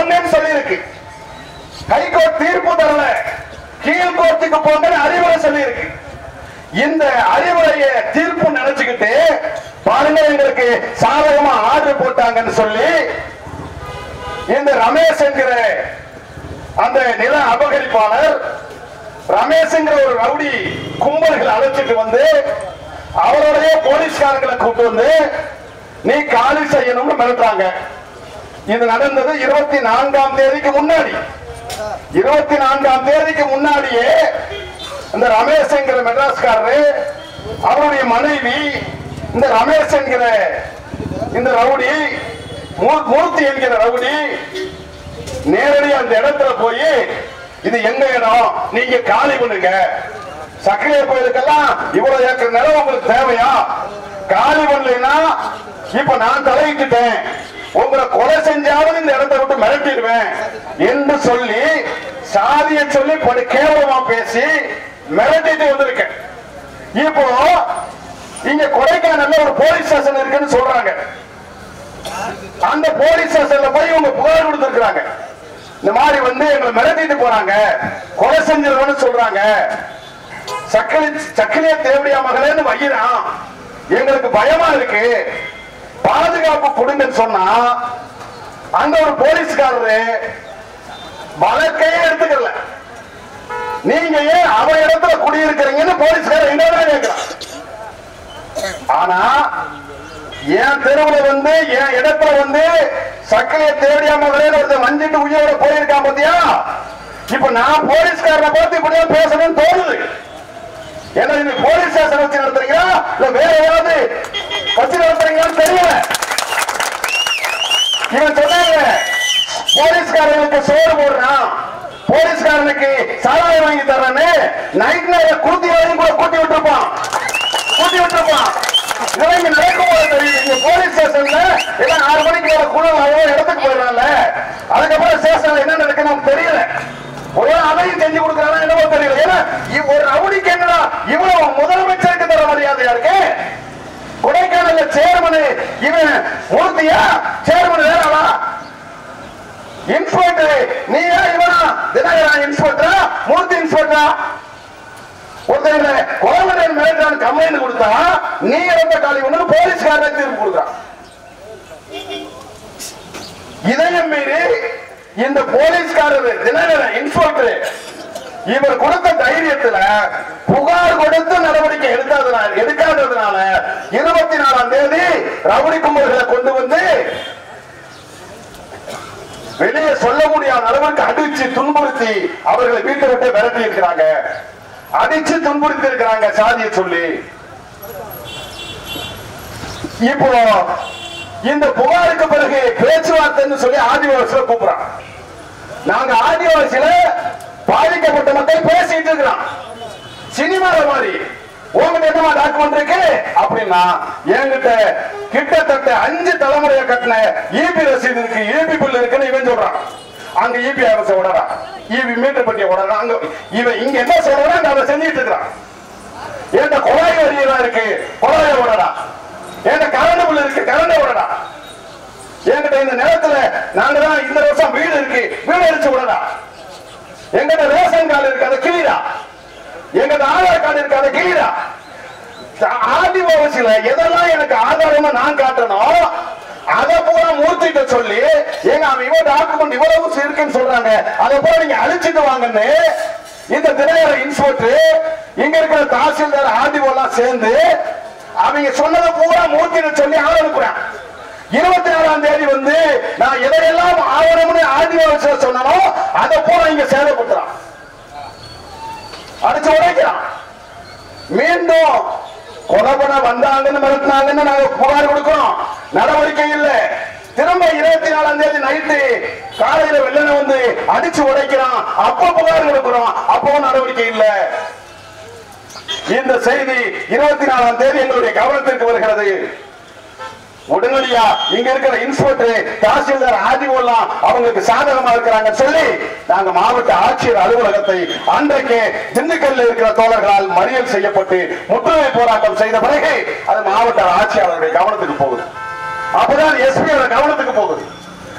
போங்கன்னு சொல்லியிருக்கு ஹைகோர்ட் தீர்ப்பு தரல கீழ் கோர்ட்டுக்கு போங்கன்னு அறிவுரை சொல்லியிருக்கு இந்த அறிவுரையை தீர்ப்பு நினைச்சுக்கிட்டு பாருங்க எங்களுக்கு சாதகமா ஆர்டர் போட்டாங்கன்னு சொல்லி இந்த ரமேஷ் என்கிற அந்த நில அபகரிப்பாளர் ரமேஷ்ங்கிற ஒரு ரவுடி கும்பல்கள் அழைச்சிட்டு வந்து அவருடைய போலீஸ்காரங்களை கூட்டு வந்து நீ காலி செய்யணும்னு மிரட்டுறாங்க இது நடந்தது இருபத்தி நான்காம் தேதிக்கு முன்னாடி இருபத்தி நான்காம் தேதிக்கு முன்னாடியே இந்த ரமேஷ் என்கிற மெட்ராஸ்காரரு அவருடைய மனைவி இந்த ரமேஷ் என்கிற இந்த ரவுடி மூ- மூர்த்தி என்கிற ரவுடி நேரடியா அந்த இடத்துல போய் இது எங்க இடம் நீங்க காலி பண்ணுங்க சக்கரைய கோயிலுக்கெல்லாம் இவ்வளவு ஏக்கர் நிலம் உங்களுக்கு தேவையா காலி பண்ணலைன்னா இப்ப நான் தலையிட்டுட்டேன் உங்களை கொலை செஞ்சாலும் இந்த இடத்தை விட்டு மிரட்டிடுவேன் என்று சொல்லி சாதிய சொல்லி படு கேவலமா பேசி மிரட்டிட்டு வந்திருக்கேன் இப்போ இங்க கொடைக்கானல்ல ஒரு போலீஸ் ஸ்டேஷன் இருக்குன்னு சொல்றாங்க அந்த போலீஸ் ஸ்டேஷன்ல போய் இவங்க புகார் கொடுத்திருக்காங்க இந்த மாதிரி வந்து எங்களை மிரட்டிட்டு போறாங்க கொலை செஞ்சிருவோம்னு சொல்றாங்க சக்கரை சக்கரைய தேவடியா மகளேன்னு வையிறான் எங்களுக்கு பயமா இருக்கு பாதுகாப்பு கொடுங்கன்னு சொன்னா அங்க ஒரு போலீஸ்காரரு வழக்கையே எடுத்துக்கல நீங்க ஏன் அவ இடத்துல குடியிருக்கிறீங்கன்னு போலீஸ்காரர் என்னதான் கேட்கிறான் ஆனா என் தெருவுல வந்து என் இடத்துல வந்து சக்கரைய தேடியா மகளே ஒருத்தன் வஞ்சிட்டு உயிரோட போயிருக்கான் பாத்தியா இப்ப நான் போலீஸ்காரனை பார்த்து இப்படியா பேசணும்னு தோணுது ஏன்னா இது போலீஸ் ஸ்டேஷன் வச்சு நடத்துறீங்களா இல்ல வேற ஏதாவது வச்சு நடத்துறீங்களான்னு தெரியல இவன் சொன்னாங்க போலீஸ்காரனுக்கு சோறு போடுறான் போலீஸ்காரனுக்கு சாராயம் வாங்கி தர்றான்னு நைட் நேரம் கூட்டி வரையும் கூட கூட்டி விட்டுருப்பான் கூட்டி விட்டுருப்பான் இதெல்லாம் இங்க நடக்கும் போது தெரியுது இங்க போலீஸ் ஸ்டேஷன்ல எல்லாம் ஆறு மணிக்கு வர குழு அவ்வளவு இடத்துக்கு போயிடறான்ல அதுக்கப்புறம் ஸ்டேஷன்ல என்ன நடக்குன்னு நமக்கு தெரியல ஒரு அதையும் செஞ்சு கொடுக்கறானா என்னவோ தெரியல ஏன்னா இவ் ஒரு ரவுடிக்கு என்னடா இவ்வளவு முதலமைச்சருக்கு தர மரியாதையா இருக்கு கொடைக்கானல்ல சேர்மனு இவன் மூர்த்தியா சேர்மன் வேறாளா இன்ஸ்பெக்டர் நீயா இவனா தினகரா இன்ஸ்பெக்டரா மூர்த்தி இன்ஸ்பெக்டரா ஒருத்தர் கோவலன் மிரட்டான் கம்ப்ளைண்ட் கொடுத்தா நீ இறந்த காலி ஒண்ணு போலீஸ்காரன் தீர்ப்பு கொடுக்குறான் இதையும் மீறி இந்த போலீஸ்காரர் தினகரன் இன்ஸ்பெக்டர் இவர் கொடுத்த தைரியத்துல புகார் கொடுத்து நடவடிக்கை எடுக்காதனால எடுக்காததுனால இருபத்தி நாலாம் தேதி ரவுடி கும்பல்களை கொண்டு வந்து வெளியே சொல்ல முடியாத அளவுக்கு அடிச்சு துன்புறுத்தி அவர்களை வீட்டை விட்டு விரட்டி இருக்கிறாங்க அடிச்சு துன்புறுத்தி இருக்கிறாங்க சாதியை சொல்லி இப்போ இந்த புகாருக்கு பிறகு பேச்சுவார்த்தைன்னு சொல்லி ஆதிவாசியில கூப்பிடுறான் நாங்க ஆதிவாசியில பாதிக்கப்பட்ட மக்கள் பேசிட்டு இருக்கிறோம் சினிமால மாதிரி உங்ககிட்ட என்னமா டாக்குமெண்ட் இருக்கு அப்படின்னா என்கிட்ட கிட்டத்தட்ட அஞ்சு தலைமுறையை கட்டின ஈபி ரசீது இருக்கு ஈபி பில் இருக்குன்னு இவன் சொல்றான் அங்க ஈபி அரச விடறான் ஈபி மீட்டர் பட்டிய விடறான் அங்க இவன் இங்க என்ன சொல்றான் அதை செஞ்சுட்டு இருக்கிறான் என்கிட்ட குழாய் வரியெல்லாம் இருக்கு குழாய விடடா என்கிட்ட கரண்ட் பில் இருக்கு கரண்ட் விடடா என்கிட்ட இந்த நிலத்துல நாங்க தான் இந்த வருஷம் வீடு இருக்கு வீடு அடிச்சு விடடா எங்கிட்ட ரேஷன் கார்டு இருக்கு அதை கிளியரா எங்கிட்ட ஆதார் கார்டு இருக்கு அதை கிளியரா ஆதிவாசியில எதெல்லாம் எனக்கு ஆதாரமா நான் காட்டணும் அதை பூரா மூர்த்திட்ட சொல்லி ஏங்க அவன் இவ்வளவு டாக்குமெண்ட் இவ்வளவு இருக்குன்னு சொல்றாங்க அதை பூரா நீங்க அழிச்சிட்டு வாங்கன்னு இந்த திரையர இன்ஸ்பெக்டர் இங்க இருக்கிற தாசில்தார் ஆர்டிஓ எல்லாம் சேர்ந்து அவங்க சொன்னதை பூரா மூர்த்திட்ட சொல்லி ஆள் அனுப்புறான் இருபத்தி நாலாம் தேதி வந்து நான் எதையெல்லாம் ஆவணம்னு ஆதிவாசியில சொன்னனோ அதை பூரா இங்க சேதப்படுத்துறான் அடிச்சு உடைக்கிறான் மீண்டும் கொலை பண்ண வந்தாங்கன்னு மிரட்டினாங்கன்னு நாங்க புகார் கொடுக்கிறோம் நடவடிக்கை இல்ல திரும்ப இருபத்தி நாலாம் தேதி நைட்டு காலையில வெள்ளன வந்து அடிச்சு உடைக்கிறான் அப்ப புகார் கொடுக்கிறோம் அப்பவும் நடவடிக்கை இல்ல இந்த செய்தி இருபத்தி நாலாம் தேதி எங்களுடைய கவனத்திற்கு வருகிறது உடனடியா இங்க இருக்கிற இன்ஸ்பெக்டர் தாசில்தார் ஆதிவெல்லாம் அவங்களுக்கு சாதகமா இருக்கிறாங்க சொல்லி நாங்க மாவட்ட ஆட்சியர் அலுவலகத்தை அன்றைக்கு திண்டுக்கல்ல இருக்கிற தோழர்களால் மறியல் செய்யப்பட்டு முற்றுகை போராட்டம் செய்த பிறகு அது மாவட்ட ஆட்சியாளருடைய கவனத்துக்கு போகுது அப்பதான் எஸ்பியோட கவனத்துக்கு போகுது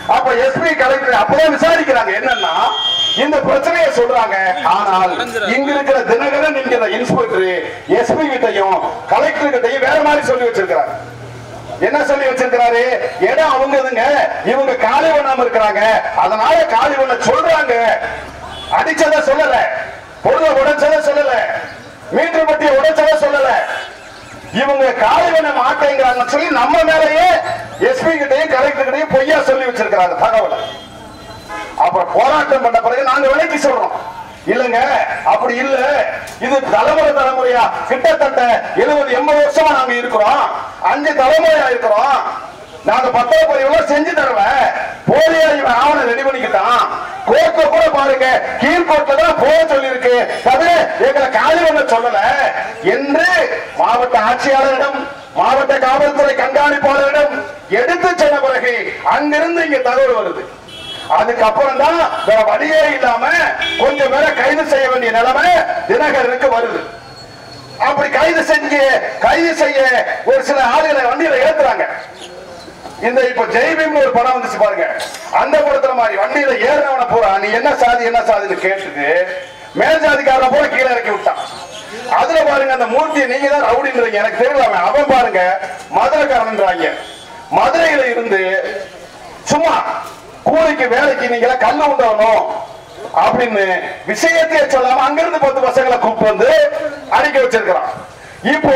அப்ப எஸ்பி கலெக்டர் அப்பதான் விசாரிக்கிறாங்க என்னன்னா இந்த பிரச்சனையை சொல்றாங்க ஆனால் இங்க இருக்கிற தினகரன் என்கிற இன்ஸ்பெக்டர் எஸ்பி கிட்டையும் கலெக்டர் கிட்டையும் வேற மாதிரி சொல்லி வச்சிருக்கிறாங்க என்ன சொல்லி வச்சிருக்கிறாரு இடம் அவங்கதுங்க இவங்க காலி பண்ணாம இருக்கிறாங்க அதனால காலி பண்ண சொல்றாங்க அடிச்சத சொல்லல பொருளை உடைச்சத சொல்லல மீட்டர் பட்டியை உடைச்சத சொல்லல இவங்க காலி பண்ண மாட்டேங்கிறாங்கன்னு சொல்லி நம்ம மேலேயே எஸ்பி கிட்டையும் கலெக்டர் கிட்டையும் பொய்யா சொல்லி வச்சிருக்கிறாங்க தகவலை அப்புறம் போராட்டம் பண்ண பிறகு நாங்க விலைக்கு சொல்றோம் இல்லங்க அப்படி இல்ல இது தலைமுறை தலைமுறையா கிட்டத்தட்ட எழுபது எண்பது வருஷமா நாங்க இருக்கிறோம் அஞ்சு தலைமுறையா இருக்கிறோம் நாங்க பத்திரப்பதிவுல செஞ்சு தருவேன் போலியா இவன் ஆவணம் ரெடி பண்ணிக்கிட்டான் கோர்ட்ல கூட பாருங்க கீழ்கோர்ட்ல தான் போக சொல்லியிருக்கு தவிர எங்களை காலி பண்ண சொல்லல என்று மாவட்ட ஆட்சியாளரிடம் மாவட்ட காவல்துறை கண்காணிப்பாளரிடம் எடுத்து சொன்ன பிறகு அங்கிருந்து இங்க தகவல் வருது அதுக்கப்புறம் தான் வேற வழியே இல்லாம கொஞ்சம் பேரை கைது செய்ய வேண்டிய நிலைமை தினகரனுக்கு வருது அப்படி கைது செஞ்சு கைது செய்ய ஒரு சில ஆளுகளை வண்டியில ஏத்துறாங்க இந்த இப்ப ஜெய்பீம் ஒரு படம் வந்துச்சு பாருங்க அந்த படத்துல மாதிரி வண்டியில ஏறினவன பூரா நீ என்ன சாதி என்ன சாதின்னு கேட்டுட்டு மேல் ஜாதிக்காரன பூரா கீழே இறக்கி விட்டான் அதுல பாருங்க அந்த மூர்த்தியை நீங்க தான் ரவுடின்றீங்க எனக்கு தெரியல அவன். அவன் பாருங்க மதுரைக்காரன்றாங்க மதுரையில இருந்து சும்மா கூலிக்கு வேலைக்கு நீங்க கல்லு உண்டவணும் அப்படின்னு விஷயத்தையே சொல்லாம அங்கிருந்து பத்து பசங்களை கூப்பிட்டு வந்து அடிக்க வச்சிருக்கிறான் இப்போ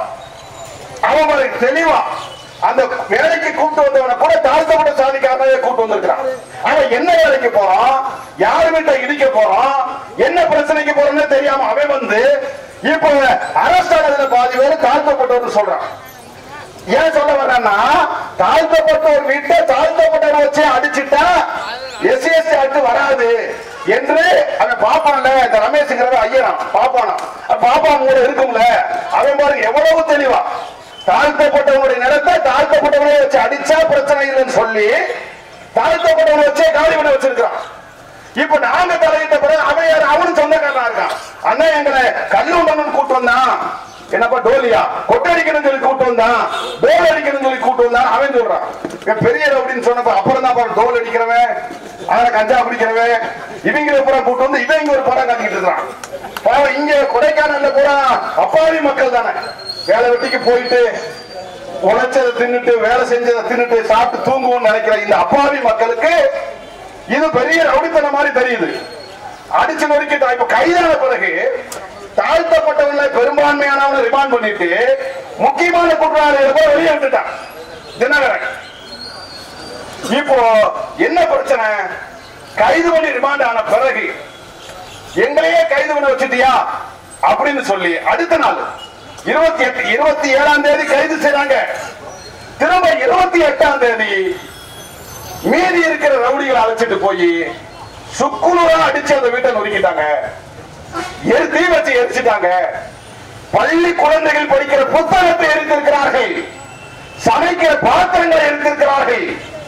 அவன் பாருங்க தெளிவா அந்த வேலைக்கு கூப்பிட்டு வந்தவனை கூட தாழ்த்தப்பட்ட சாதிக்காரனே கூப்பிட்டு வந்திருக்கிறான் அவன் என்ன வேலைக்கு போறான் யார் வீட்டை இடிக்க போறான் என்ன பிரச்சனைக்கு போறான்னு தெரியாம அவன் வந்து இப்போ அரசு ஆனதுல பாதி பேர் தாழ்த்தப்பட்டவர்னு சொல்றான் ஏன் சொல்ல வர்றேன்னா தாழ்த்தப்பட்ட ஒரு வீட்டை தாழ்த்தப்பட்டவரை வச்சு அடிச்சுட்டா எஸ்சி எஸ்டி ஆக்ட் வராது என்று அவன் பாப்பான்ல இந்த ரமேஷ்ங்கிறவன் ஐயனான் பாப்பானா அவன் பாப்பா மூட இருக்கும்ல அவன் பாருங்க எவ்வளவு தெளிவா தாழ்த்தப்பட்டவனுடைய நிலத்தை தாழ்த்தப்பட்டவனை வச்சு அடிச்சா பிரச்சனை இல்லைன்னு சொல்லி தாழ்த்தப்பட்டவனை வச்சே காலி பண்ணி வச்சிருக்கிறான் இப்ப நாங்க தலையிட்ட பிறகு அவன் யாரு அவனும் சொந்தக்காரனா இருக்கான் அண்ணா எங்களை கல்லுண்டனு கூட்டு வந்தான் என்னப்பா டோலியா கொட்டடிக்கணும் சொல்லி கூட்டு வந்தான் டோல் அடிக்கணும் சொல்லி கூட்டு வந்தான் அவன் சொல்றான் இவன் பெரிய அப்படின்னு சொன்னப்ப அப்புறம் தான் டோல் அடிக்கிறவன் அவனை கஞ்சா குடிக்கிறவன் இவங்களை பூரா கூட்டு வந்து இவன் இங்க ஒரு படம் காட்டிக்கிட்டு இருக்கிறான் பாவம் இங்க கொடைக்கானல்ல பூரா அப்பாவி மக்கள் தானே வேலை வெட்டிக்கு போயிட்டு உழைச்சதை தின்னுட்டு வேலை செஞ்சதை தின்னுட்டு சாப்பிட்டு தூங்குவோம்னு நினைக்கிற இந்த அப்பாவி மக்களுக்கு இது பெரிய ரவுடித்தனம் மாதிரி தெரியுது அடிச்சு நொறுக்கிட்டா இப்ப கைதான பிறகு தாழ்த்தப்பட்டவங்களை பெரும்பான்மையானவனை ரிமாண்ட் பண்ணிட்டு முக்கியமான குற்றவாளிகளை போய் வெளியே விட்டுட்டான் தினகரன் இப்போ என்ன பிரச்சனை கைது பண்ணி ரிமாண்ட் ஆன பிறகு எங்களையே கைது பண்ண வச்சுட்டியா அப்படின்னு சொல்லி அடுத்த நாள் இருபத்தி எட்டு இருபத்தி ஏழாம் தேதி கைது செய்றாங்க திரும்ப இருபத்தி எட்டாம் தேதி மீதி இருக்கிற ரவுடிகளை அழைச்சிட்டு போய் சுக்குநூறா அடிச்சு அந்த வீட்டை நொறுக்கிட்டாங்க எரி- தீ வச்சு எரிச்சிட்டாங்க பள்ளி குழந்தைகள் படிக்கிற புத்தகத்தை எரித்திருக்கிறார்கள் சமைக்கிற பாத்திரங்களை எரித்திருக்கிறார்கள்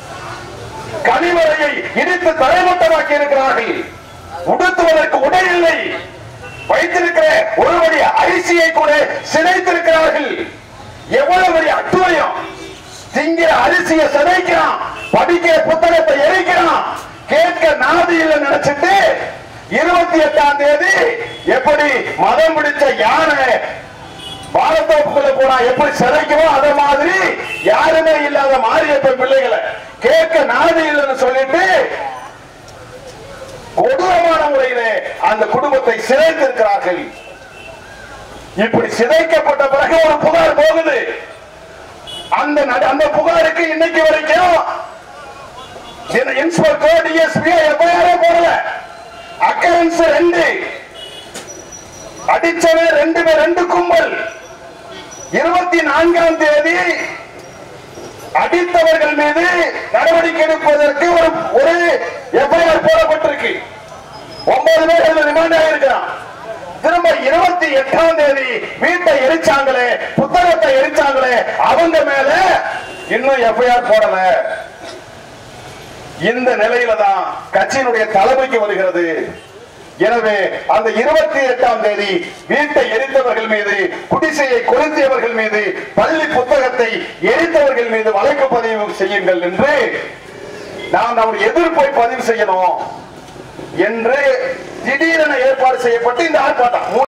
கனிமறையை இடித்து தரைமட்டமாக்கி இருக்கிறார்கள் உடுத்துவதற்கு உடை இல்லை வைத்திருக்கிற ஒரு வழி அரிசியை கூட சிதைத்திருக்கிறார்கள் எவ்வளவு பெரிய அட்டுவயம் திங்கிற அரிசியை சிதைக்கிறான் படிக்கிற புத்தகத்தை எரிக்கிறான் கேட்க நாதி இல்லை நினைச்சிட்டு இருபத்தி எட்டாம் தேதி எப்படி மதம் பிடிச்ச யானை வாழத்தோப்புக்குள்ள போனா எப்படி சிதைக்குமோ அதே மாதிரி யாருமே இல்லாத மாரியப்ப பிள்ளைகளை கேட்க நாதி இல்லைன்னு சொல்லிட்டு கொடூரமான முறையிலே அந்த குடும்பத்தை சிதைத்திருக்கிறார்கள் இப்படி சிதைக்கப்பட்ட பிறகு ஒரு புகார் போகுது அந்த நட- அந்த புகாருக்கு இன்னைக்கு வரைக்கும் இன்ஸ்பெக்டர் டிஎஸ்பி எஃப்ஐஆரே போடல அக்கரன்ஸ் ரெண்டு அடிச்சவன் ரெண்டு பேர் ரெண்டு கும்பல் இருபத்தி நான்காம் தேதி அடித்தவர்கள் மீது நடவடிக்கை எடுப்பதற்கு ஒரு ஒரு எஃப்ஐஆர் போடப்பட்டிருக்கு ஒன்பது பேர் அதுல ரிமாண்ட் ஆகிருக்கிறான் திரும்ப இருபத்தி எட்டாம் தேதி வீட்டை எரிச்சாங்களே புத்தகத்தை எரிச்சாங்களே அவங்க மேல இன்னும் எஃப்ஐஆர் போடல இந்த நிலையில தான் கட்சியினுடைய தலைமைக்கு வருகிறது எனவே அந்த இருபத்தி எட்டாம் தேதி வீட்டை எரித்தவர்கள் மீது குடிசையை கொளுத்தியவர்கள் மீது பள்ளி புத்தகத்தை எரித்தவர்கள் மீது வழக்கு பதிவு செய்யுங்கள் என்று நாம் நம்முடைய எதிர்ப்பை பதிவு செய்யணும் என்று திடீரென ஏற்பாடு செய்யப்பட்டு இந்த ஆர்ப்பாட்டம்